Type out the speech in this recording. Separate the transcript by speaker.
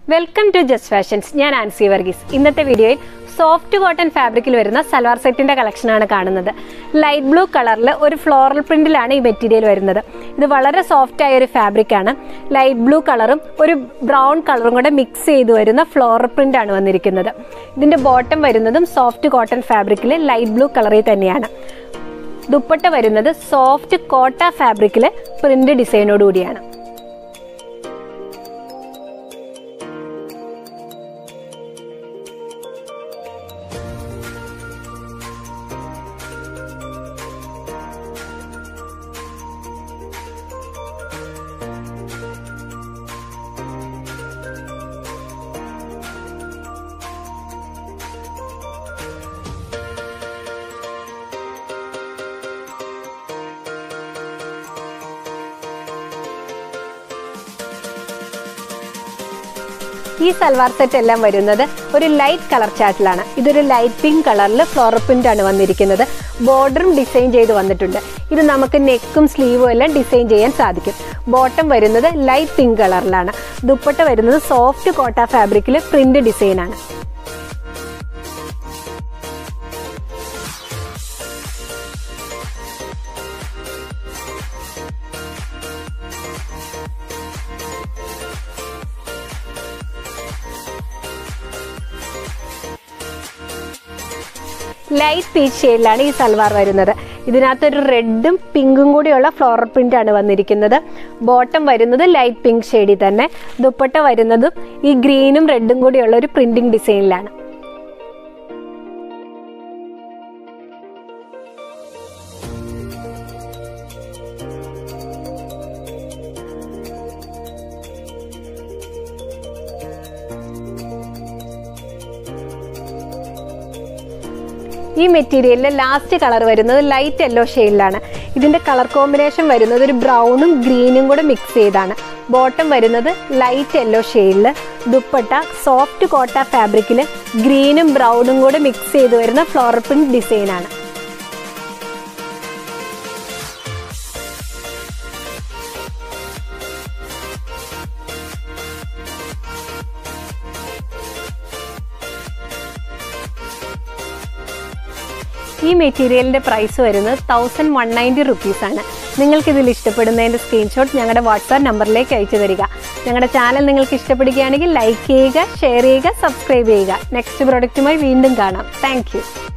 Speaker 1: welcome to just fashions ഞാൻ ആൻസി വർഗീസ് ഇന്നത്തെ വീഡിയോയിൽ സോഫ്റ്റ് കോട്ടൺ ഫാബ്രിക്കിൽ വരുന്ന സൽവാർ സെറ്റിന്റെ കളക്ഷനാണ് കാണുന്നത് ലൈറ്റ് ബ്ലൂ കളറിൽ ഒരു ഫ്ലോറൽ പ്രിന്റിലാണ് ഈ മെറ്റീരിയൽ വരുന്നത് ഇത് വളരെ സോഫ്റ്റ് ആയ ഒരു ഫാബ്രിക് ആണ് ലൈറ്റ് ബ്ലൂ കളറും ഒരു ബ്രൗൺ കളറും കൂടെ മിക്സ് ചെയ്ത് വരുന്ന ഫ്ലോറൽ പ്രിന്റ് ആണ് വന്നിരിക്കുന്നത് ഇതിന്റെ ബോട്ടം വരുന്നതും സോഫ്റ്റ് കോട്ടൺ ഫാബ്രിക്കിൽ ലൈറ്റ് ബ്ലൂ കളറിൽ തന്നെയാണ് ദുപ്പട്ട വരുന്നത് സോഫ്റ്റ് കോട്ട ഫാബ്രിക്കിൽ പ്രിന്റ് ഡിസൈനോട് കൂടിയാണ് ഈ സൽവാർ സെറ്റ് എല്ലാം വരുന്നത് ഒരു ലൈറ്റ് കളർ ചാർട്ടിലാണ് ഇതൊരു ലൈറ്റ് പിങ്ക് കളറിൽ ഫ്ലോറൽ പ്രിന്റ് ആണ് വന്നിരിക്കുന്നത് ബോർഡറും ഡിസൈൻ ചെയ്ത് വന്നിട്ടുണ്ട് ഇത് നമുക്ക് നെക്കും സ്ലീവും എല്ലാം ഡിസൈൻ ചെയ്യാൻ സാധിക്കും ബോട്ടം വരുന്നത് ലൈറ്റ് പിങ്ക് കളറിലാണ് ദുപ്പട്ട വരുന്നത് സോഫ്റ്റ് കോട്ട ഫാബ്രിക്കിൽ പ്രിന്റ് ഡിസൈൻ ആണ് ലൈറ്റ് പീച്ച് ഷെയ്ഡിലാണ് ഈ സൽവാർ വരുന്നത് ഇതിനകത്തൊരു റെഡും പിങ്കും കൂടിയുള്ള ഫ്ലോറൽ പ്രിന്റ് ആണ് വന്നിരിക്കുന്നത് ബോട്ടം വരുന്നത് ലൈറ്റ് പിങ്ക് ഷെയ്ഡിൽ തന്നെ ദുപ്പട്ട വരുന്നതും ഈ ഗ്രീനും റെഡും കൂടിയുള്ള ഒരു പ്രിന്റിംഗ് ഡിസൈനിലാണ് ഈ മെറ്റീരിയലിലെ ലാസ്റ്റ് കളർ വരുന്നത് ലൈറ്റ് യെല്ലോ ഷെയ്ഡിലാണ് ഇതിന്റെ കളർ കോമ്പിനേഷൻ വരുന്നത് ഒരു ബ്രൗണും ഗ്രീനും കൂടെ മിക്സ് ചെയ്താണ് ബോട്ടം വരുന്നത് ലൈറ്റ് യെല്ലോ ഷെയ്ഡിൽ ദുപ്പട്ട സോഫ്റ്റ് കോട്ട ഫാബ്രിക്കിൽ ഗ്രീനും ബ്രൗണും കൂടെ മിക്സ് ചെയ്ത് വരുന്ന ഫ്ലോറൽ പ്രിന്റ് ഡിസൈനാണ് ഈ മെറ്റീരിയലിന്റെ പ്രൈസ് വരുന്നത് തൗസൻഡ് വൺ നയൻറ്റി റുപ്പീസ് ആണ് നിങ്ങൾക്ക് ഇതിൽ ഇഷ്ടപ്പെടുന്നതിന്റെ സ്ക്രീൻഷോട്ട് ഞങ്ങളുടെ വാട്സാപ്പ് നമ്പറിലേക്ക് അയച്ചു തരിക ഞങ്ങളുടെ ചാനൽ നിങ്ങൾക്ക് ഇഷ്ടപ്പെടുകയാണെങ്കിൽ ലൈക്ക് ചെയ്യുക ഷെയർ ചെയ്യുക സബ്സ്ക്രൈബ് ചെയ്യുക നെക്സ്റ്റ് പ്രോഡക്റ്റുമായി വീണ്ടും കാണാം താങ്ക്